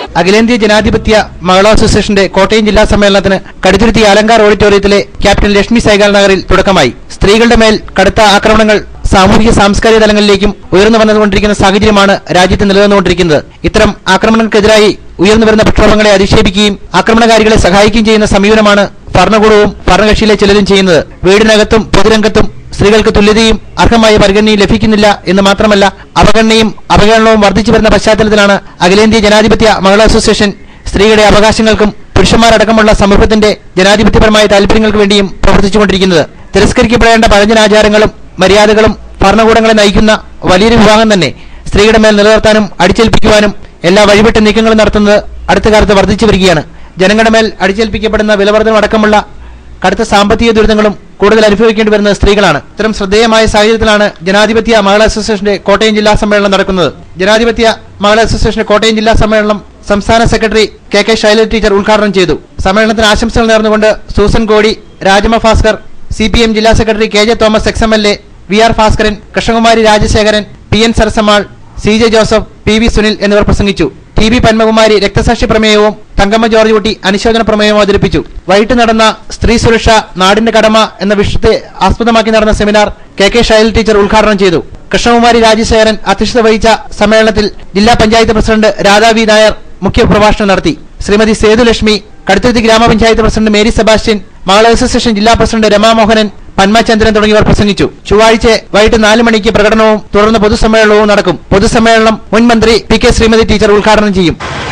അഖിലേന്ത്യാ ജനാധിപത്യ മഹിളാ അസോസിയേഷന്റെ കോട്ടയം ജില്ലാ സമ്മേളനത്തിന് കടുത്തുരുത്തി അലങ്കാർ ഓഡിറ്റോറിയത്തിലെ ക്യാപ്റ്റൻ ലക്ഷ്മി സൈകാൾ നഗറിൽ തുടക്കമായി സ്ത്രീകളുടെ മേൽ കടുത്ത ആക്രമണങ്ങൾ സാമൂഹിക സാംസ്കാരിക തലങ്ങളിലേക്കും ഉയർന്നു വന്നുകൊണ്ടിരിക്കുന്ന സാഹചര്യമാണ് രാജ്യത്ത് നിലനിന്നുകൊണ്ടിരിക്കുന്നത് ഇത്തരം ആക്രമണങ്ങൾക്കെതിരായി ഉയർന്നു വരുന്ന പ്രക്ഷോഭങ്ങളെ അധിക്ഷേപിക്കുകയും ആക്രമണകാരികളെ സഹായിക്കുകയും ചെയ്യുന്ന സമീപനമാണ് ഭരണകൂടവും ഭരണകക്ഷിയിലെ ചിലരും ചെയ്യുന്നത് വീടിനകത്തും പൊതുരംഗത്തും സ്ത്രീകൾക്ക് തുല്യതയും അർഹമായ പരിഗണനയും ലഭിക്കുന്നില്ല എന്ന് മാത്രമല്ല അവഗണനയും അവഹേളനവും വർദ്ധിച്ചു വരുന്ന പശ്ചാത്തലത്തിലാണ് അഖിലേന്ത്യാ ജനാധിപത്യ മഹിളാ അസോസിയേഷൻ സ്ത്രീകളുടെ അവകാശങ്ങൾക്കും പുരുഷന്മാരടക്കമുള്ള സമൂഹത്തിന്റെ ജനാധിപത്യപരമായ താല്പര്യങ്ങൾക്ക് വേണ്ടിയും പ്രവർത്തിച്ചുകൊണ്ടിരിക്കുന്നത് തിരസ്കരിക്കപ്പെടേണ്ട പഴഞ്ചനാചാരങ്ങളും മര്യാദകളും ഭരണകൂടങ്ങളെ നയിക്കുന്ന വലിയൊരു വിഭാഗം തന്നെ സ്ത്രീകളുടെ മേൽ നിലനിർത്താനും അടിച്ചേൽപ്പിക്കുവാനും എല്ലാ വഴിവിട്ട നീക്കങ്ങളും നടത്തുന്നത് അടുത്ത കാലത്ത് വർദ്ധിച്ചു വരികയാണ് ജനങ്ങളുടെ മേൽ അടിച്ചേൽപ്പിക്കപ്പെടുന്ന വിലവർദ്ധനം അടക്കമുള്ള കടുത്ത സാമ്പത്തിക ദുരിതങ്ങളും കൂടുതൽ അനുഭവിക്കേണ്ടി വരുന്നത് സ്ത്രീകളാണ് ഇത്തരം ശ്രദ്ധേയമായ സാഹചര്യത്തിലാണ് ജനാധിപത്യ മഹിളാ അസോസിയേഷന്റെ കോട്ടയം ജില്ലാ സമ്മേളനം നടക്കുന്നത് ജനാധിപത്യ മഹിളാ അസോസിയേഷന്റെ കോട്ടയം ജില്ലാ സമ്മേളനം സംസ്ഥാന secretary K K Shailaja teacher ഉദ്ഘാടനം ചെയ്തു സമ്മേളനത്തിന് ആശംസകൾ നേർന്നുകൊണ്ട് Susan Kodi Rajama Bhaskar C P M ജില്ലാ secretary K J Thomas ex M L A V R Bhaskaran Krishnakumari Rajasekharan P N Sarasammal C J Joseph P V Sunil എന്നിവർ പ്രസംഗിച്ചു ടി വി പത്മകുമാരി രക്തസാക്ഷി പ്രമേയവും തങ്കമ്മ ജോർജ് കുട്ടി അനുശോചന പ്രമേയവും അവതരിപ്പിച്ചു വൈകിട്ട് നടന്ന സ്ത്രീ സുരക്ഷ നാടിന്റെ കടമ എന്ന വിഷയത്തെ ആസ്പദമാക്കി നടന്ന seminar K K Shail teacher ഉദ്ഘാടനം ചെയ്തു കൃഷ്ണകുമാരി രാജശേഖരൻ അധ്യക്ഷത വഹിച്ച സമ്മേളനത്തിൽ ജില്ലാ പഞ്ചായത്ത് പ്രസിഡന്റ് രാധാ വി നായർ മുഖ്യ പ്രഭാഷണം നടത്തി ശ്രീമതി സേതുലക്ഷ്മി കടുത്തുരുത്തി ഗ്രാമപഞ്ചായത്ത് പ്രസിഡന്റ് മേരി സെബാസ്റ്റ്യൻ മകള അസോസിയേഷൻ ജില്ലാ പ്രസിഡന്റ് രമാമോഹനൻ പന്മചന്ദ്രൻ തുടങ്ങിയവർ പ്രസംഗിച്ചു ചൊവ്വാഴ്ച വൈകിട്ട് നാല് മണിക്ക് പ്രകടനവും തുടർന്ന് പൊതുസമ്മേളനവും നടക്കും പൊതുസമ്മേളനം മുൻ മന്ത്രി പി കെ ശ്രീമതി ടീച്ചർ ഉദ്ഘാടനം ചെയ്യും